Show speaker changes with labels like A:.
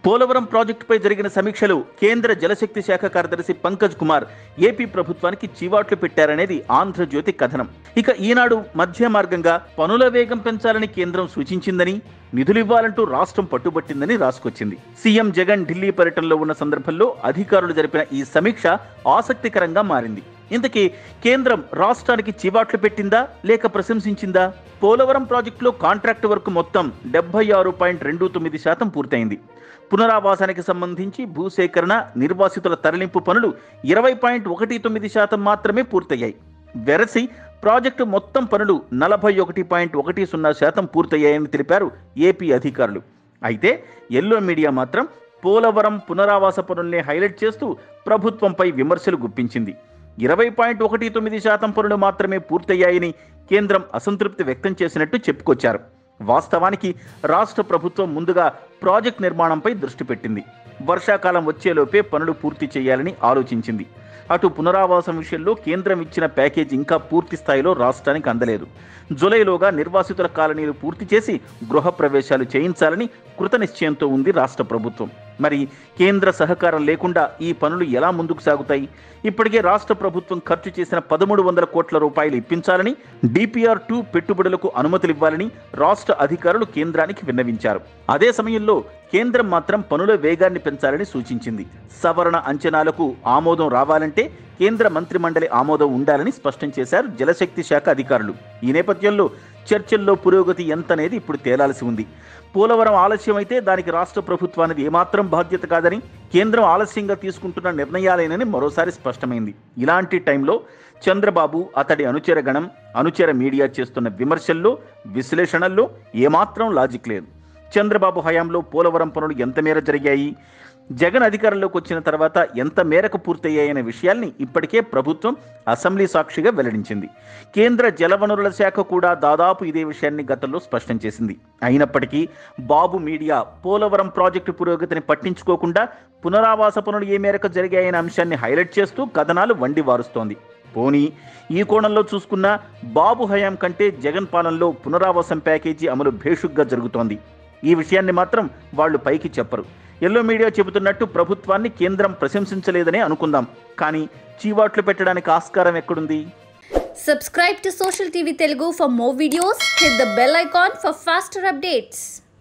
A: పోలవరం ప్రాజెక్టుపై జరిగిన సమీక్షలో కేంద్ర జలశక్తి శాఖ కార్యదర్శి పంకజ్ కుమార్ ఏపీ ప్రభుత్వానికి చీవాట్లు పెట్టారనేది ఆంధ్రజ్యోతి కథనం ఇక ఈనాడు మధ్య మార్గంగా పనుల వేగం పెంచాలని కేంద్రం సూచించిందని నిధులివ్వాలంటూ రాష్ట్రం పట్టుబట్టిందని రాసుకొచ్చింది సీఎం జగన్ ఢిల్లీ పర్యటనలో ఉన్న సందర్భంలో అధికారులు జరిపిన ఈ సమీక్ష ఆసక్తికరంగా మారింది ఇంతకీ కేంద్రం రాష్ట్రానికి చీవాట్లు పెట్టిందా లేక ప్రశంసించిందా పోలవరం ప్రాజెక్టులో కాంట్రాక్ట్ వర్క్ మొత్తం డెబ్బై ఆరు పాయింట్ రెండు తొమ్మిది శాతం పూర్తయింది పునరావాసానికి సంబంధించి భూసేకరణ నిర్వాసితుల తరలింపు పనులు ఇరవై పాయింట్ ఒకటి తొమ్మిది శాతం మాత్రమే పూర్తయ్యాయి వెరసి ప్రాజెక్టు మొత్తం పనులు నలభై ఒకటి పాయింట్ ఒకటి సున్నా శాతం పూర్తయ్యాయని తెలిపారు ఏపీ అధికారులు అయితే ఎల్లో మీడియా మాత్రం పోలవరం పునరావాస పనుల్ని హైలైట్ చేస్తూ ప్రభుత్వంపై విమర్శలు గుప్పించింది ఇరవై పాయింట్ ఒకటి తొమ్మిది శాతం పనులు మాత్రమే పూర్తయ్యాయని కేంద్రం అసంతృప్తి వ్యక్తం చేసినట్టు చెప్పుకొచ్చారు వాస్తవానికి రాష్ట్ర ప్రభుత్వం ముందుగా ప్రాజెక్ట్ నిర్మాణంపై దృష్టి పెట్టింది వర్షాకాలం వచ్చేలోపే పనులు పూర్తి చేయాలని ఆలోచించింది అటు పునరావాసం విషయంలో కేంద్రం ఇచ్చిన ప్యాకేజ్ ఇంకా పూర్తి స్థాయిలో రాష్ట్రానికి అందలేదు జులైలోగా నిర్వాసితుల కాలనీలు పూర్తి చేసి గృహ ప్రవేశాలు చేయించాలని కృత నిశ్చయంతో ఉంది రాష్ట్ర ప్రభుత్వం మరి కేంద్ర సహకారం లేకుండా ఈ పనులు ఎలా ముందుకు సాగుతాయి ఇప్పటికే రాష్ట్ర ప్రభుత్వం ఖర్చు చేసిన పదమూడు వందల కోట్ల రూపాయలు ఇప్పించాలని డిపిఆర్ టూ పెట్టుబడులకు అనుమతులు ఇవ్వాలని రాష్ట్ర అధికారులు కేంద్రానికి విన్నవించారు అదే సమయంలో కేంద్రం మాత్రం పనుల వేగాన్ని పెంచాలని సూచించింది సవరణ అంచనాలకు ఆమోదం రావాలంటే కేంద్ర మంత్రిమండలి ఆమోదం ఉండాలని స్పష్టం చేశారు జలశక్తి శాఖ అధికారులు ఈ నేపథ్యంలో చర్చల్లో పురోగతి ఎంతనేది ఇప్పుడు తేలాల్సి ఉంది పోలవరం ఆలస్యమైతే దానికి రాష్ట్ర ప్రభుత్వానికి ఏమాత్రం బాధ్యత కాదని కేంద్రం ఆలస్యంగా తీసుకుంటున్న నిర్ణయాలేనని మరోసారి స్పష్టమైంది ఇలాంటి టైంలో చంద్రబాబు అతడి అనుచర గణం అనుచర మీడియా చేస్తున్న విమర్శల్లో విశ్లేషణల్లో ఏమాత్రం లాజిక్ లేదు చంద్రబాబు హయాంలో పోలవరం పనులు ఎంత మేర జరిగాయి జగన్ అధికారంలోకి వచ్చిన తర్వాత ఎంత మేరకు పూర్తయ్యాయనే విషయాల్ని ఇప్పటికే ప్రభుత్వం అసెంబ్లీ సాక్షిగా వెల్లడించింది కేంద్ర జలవనరుల శాఖ కూడా దాదాపు ఇదే విషయాన్ని గతంలో స్పష్టం చేసింది అయినప్పటికీ బాబు మీడియా పోలవరం ప్రాజెక్టు పురోగతిని పట్టించుకోకుండా పునరావాస పనులు ఏ మేరకు జరిగాయనే అంశాన్ని హైలైట్ చేస్తూ కథనాలు వండి వారుస్తోంది పోనీ ఈ కోణంలో చూసుకున్న బాబు హయాం కంటే జగన్ పాలనలో పునరావాసం ప్యాకేజీ అమలు భేషుగ్గా జరుగుతోంది ఈ విషయాన్ని మాత్రం వాళ్ళు పైకి చెప్పరు ఎల్లో మీడియా చెబుతున్నట్టు ప్రభుత్వాన్ని కేంద్రం ప్రశంసించలేదనే అనుకుందాం కానీ చీవాట్లు పెట్టడానికి ఆస్కారం ఎక్కడుంది
B: Subscribe to Social TV Telugu for more videos. Hit the bell icon for faster updates.